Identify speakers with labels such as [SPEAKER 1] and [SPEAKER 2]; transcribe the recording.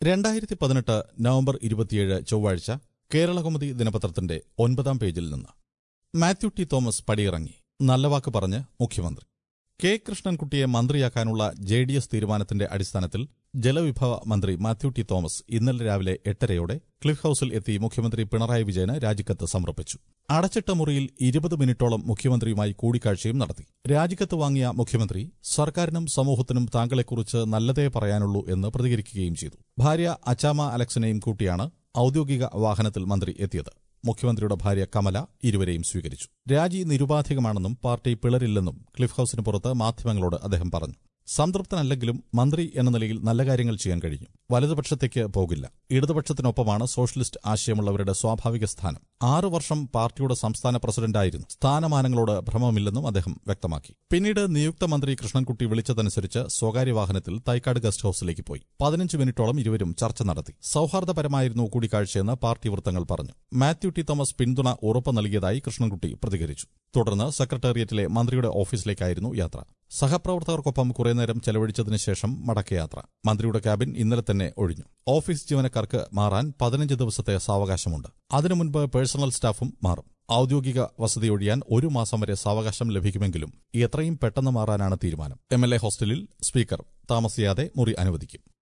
[SPEAKER 1] രണ്ടായിരത്തി പതിനെട്ട് നവംബർ ഇരുപത്തിയേഴ് ചൊവ്വാഴ്ച കേരളകൗമുദി ദിനപത്രത്തിന്റെ ഒൻപതാം പേജിൽ നിന്ന് മാത്യു ടി തോമസ് പടിയിറങ്ങി നല്ല വാക്ക് പറഞ്ഞ് മുഖ്യമന്ത്രി കെ കൃഷ്ണൻകുട്ടിയെ മന്ത്രിയാക്കാനുള്ള ജെ ഡി എസ് തീരുമാനത്തിന്റെ അടിസ്ഥാനത്തിൽ ജലവിഭവ മന്ത്രി മാത്യു ടി തോമസ് ഇന്നലെ രാവിലെ എട്ടരയോടെ ക്ലിഫ് ഹൌസിൽ എത്തി മുഖ്യമന്ത്രി പിണറായി വിജയന് രാജിക്കത്ത് സമർപ്പിച്ചു അടച്ചിട്ട മുറിയിൽ ഇരുപത് മിനിറ്റോളം മുഖ്യമന്ത്രിയുമായി കൂടിക്കാഴ്ചയും നടത്തി രാജിക്കത്ത് വാങ്ങിയ മുഖ്യമന്ത്രി സർക്കാരിനും സമൂഹത്തിനും താങ്കളെക്കുറിച്ച് നല്ലതേ പറയാനുള്ളൂ എന്ന് പ്രതികരിക്കുകയും ചെയ്തു ഭാര്യ അച്ചാമ അലക്സിനെയും കൂട്ടിയാണ് ഔദ്യോഗിക വാഹനത്തിൽ മന്ത്രി എത്തിയത് മുഖ്യമന്ത്രിയുടെ ഭാര്യ കമല ഇരുവരെയും സ്വീകരിച്ചു രാജി നിരുപാധികമാണെന്നും പാർട്ടി പിളരില്ലെന്നും ക്ലിഫ് ഹൌസിന് പുറത്ത് മാധ്യമങ്ങളോട് അദ്ദേഹം പറഞ്ഞു സംതൃപ്തനല്ലെങ്കിലും മന്ത്രി എന്ന നിലയിൽ നല്ല കാര്യങ്ങൾ ചെയ്യാൻ കഴിഞ്ഞു വലതുപക്ഷത്തേക്ക് പോകില്ല ഇടതുപക്ഷത്തിനൊപ്പമാണ് സോഷ്യലിസ്റ്റ് ആശയമുള്ളവരുടെ സ്വാഭാവിക സ്ഥാനം ആറു വർഷം പാർട്ടിയുടെ സംസ്ഥാന പ്രസിഡന്റായിരുന്നു സ്ഥാനമാനങ്ങളോട് ഭ്രമമില്ലെന്നും അദ്ദേഹം വ്യക്തമാക്കി പിന്നീട് നിയുക്ത മന്ത്രി കൃഷ്ണൻകുട്ടി വിളിച്ചതനുസരിച്ച് സ്വകാര്യ വാഹനത്തിൽ തൈക്കാട് ഗസ്റ്റ് ഹൌസിലേക്ക് പോയി പതിനഞ്ച് മിനിറ്റോളം ഇരുവരും ചർച്ച നടത്തി സൌഹാർദ്ദപരമായിരുന്നു കൂടിക്കാഴ്ചയെന്ന് പാർട്ടി വൃത്തങ്ങൾ പറഞ്ഞു മാത്യു ടി തോമസ് പിന്തുണ ഉറപ്പ് നൽകിയതായി കൃഷ്ണൻകുട്ടി പ്രതികരിച്ചു തുടർന്ന് സെക്രട്ടേറിയറ്റിലെ മന്ത്രിയുടെ ഓഫീസിലേക്കായിരുന്നു യാത്ര സഹപ്രവർത്തകർക്കൊപ്പം കുറെ നേരം ചെലവഴിച്ചതിനു ശേഷം മടക്കയാത്ര മന്ത്രിയുടെ ക്യാബിൻ ഇന്നലെ തന്നെ ഒഴിഞ്ഞു ഓഫീസ് ജീവനക്കാർക്ക് മാറാൻ പതിനഞ്ച് ദിവസത്തെ സാവകാശമുണ്ട് അതിനു മുൻപ് പേഴ്സണൽ സ്റ്റാഫും മാറും ഔദ്യോഗിക വസതി ഒഴിയാൻ ഒരു മാസം വരെ സാവകാശം ലഭിക്കുമെങ്കിലും എത്രയും പെട്ടെന്ന് മാറാനാണ് തീരുമാനം എം എൽ എ ഹോസ്റ്റലിൽ സ്പീക്കർ താമസിയാതെ മുറി അനുവദിക്കും